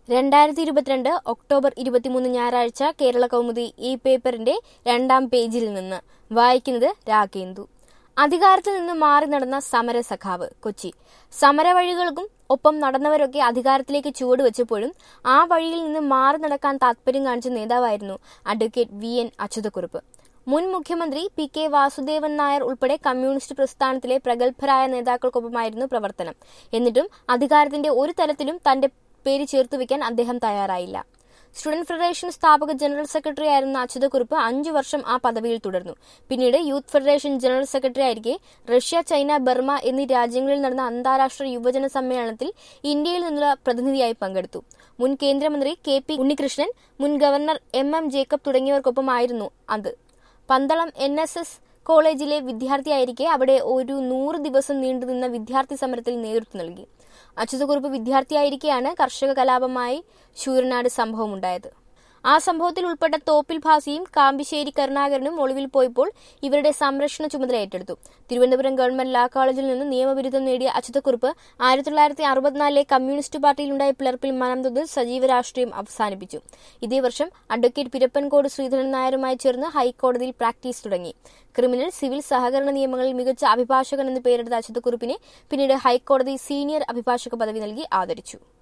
രണ്ടായിരത്തി ഇരുപത്തിരണ്ട് ഒക്ടോബർ ഇരുപത്തിമൂന്ന് ഞായറാഴ്ച കേരള കൗമുദി ഈ പേപ്പറിന്റെ രണ്ടാം പേജിൽ നിന്ന് വായിക്കുന്നത് രാഗേന്ദു അധികാരത്തിൽ നിന്ന് മാറി നടന്ന സമര സഖാവ് കൊച്ചി സമരവഴികൾക്കും ഒപ്പം നടന്നവരൊക്കെ അധികാരത്തിലേക്ക് ചുവടുവെച്ചപ്പോഴും ആ വഴിയിൽ നിന്ന് മാറി നടക്കാൻ താത്പര്യം കാണിച്ച നേതാവായിരുന്നു അഡ്വക്കേറ്റ് വി എൻ അച്യുതക്കുറുപ്പ് മുൻ മുഖ്യമന്ത്രി പി കെ വാസുദേവൻ നായർ ഉൾപ്പെടെ കമ്മ്യൂണിസ്റ്റ് പ്രസ്ഥാനത്തിലെ പ്രഗത്ഭരായ നേതാക്കൾക്കൊപ്പമായിരുന്നു പ്രവർത്തനം എന്നിട്ടും അധികാരത്തിന്റെ ഒരു തലത്തിലും തന്റെ പേര് ചേർത്ത് വെക്കാൻ അദ്ദേഹം തയ്യാറായില്ല സ്റ്റുഡന്റ് ഫെഡറേഷൻ സ്ഥാപക ജനറൽ സെക്രട്ടറി ആയിരുന്ന അച്യുതക്കുറുപ്പ് അഞ്ചു വർഷം ആ പദവിയിൽ തുടർന്നു പിന്നീട് യൂത്ത് ഫെഡറേഷൻ ജനറൽ സെക്രട്ടറി ആയിരിക്കെ റഷ്യ ചൈന ബർമ എന്നീ രാജ്യങ്ങളിൽ നടന്ന അന്താരാഷ്ട്ര യുവജന സമ്മേളനത്തിൽ ഇന്ത്യയിൽ നിന്നുള്ള പ്രതിനിധിയായി പങ്കെടുത്തു മുൻ കേന്ദ്രമന്ത്രി കെ പി ഉണ്ണികൃഷ്ണൻ മുൻ ഗവർണർ എം എം ജേക്കബ് തുടങ്ങിയവർക്കൊപ്പമായിരുന്നു അത് പന്തളം എൻ എസ് എസ് കോളേജിലെ വിദ്യാർത്ഥിയായിരിക്കെ അവിടെ ഒരു നൂറ് ദിവസം നീണ്ടുനിന്ന വിദ്യാർത്ഥി സമരത്തിൽ നേതൃത്വം നൽകി അച്യുതക്കുറുപ്പ് വിദ്യാർത്ഥിയായിരിക്കെയാണ് കർഷക കലാപമായി ശൂരനാട് സംഭവമുണ്ടായത് ആ സംഭവത്തിൽ ഉൾപ്പെട്ട തോപ്പിൽ ഭാസിയും കാമ്പിശ്ശേരി കരുണാകരനും ഒളിവിൽ പോയപ്പോൾ ഇവരുടെ സംരക്ഷണ ചുമതല ഏറ്റെടുത്തു തിരുവനന്തപുരം ഗവൺമെന്റ് ലാ കോളേജിൽ നിന്ന് നിയമബിരുദം നേടിയ അച്യുതക്കുറുപ്പ് ആയിരത്തി തൊള്ളായിരത്തി അറുപത്തിനാലിലെ കമ്മ്യൂണിസ്റ്റ് പാർട്ടിയിലുണ്ടായ പിളർപ്പിൽ മനംതൊത് സജീവ രാഷ്ട്രീയം അവസാനിപ്പിച്ചു ഇതേ വർഷം അഡ്വക്കേറ്റ് പിരപ്പൻകോട് ശ്രീധരൻ നായരുമായി ചേർന്ന് ഹൈക്കോടതിയിൽ പ്രാക്ടീസ് തുടങ്ങി ക്രിമിനൽ സിവിൽ സഹകരണ നിയമങ്ങളിൽ മികച്ച അഭിഭാഷകൻ എന്ന് പേരെടുത്ത അച്യുതക്കുറുപ്പിനെ പിന്നീട് ഹൈക്കോടതി സീനിയർ അഭിഭാഷക പദവി നൽകി ആദരിച്ചു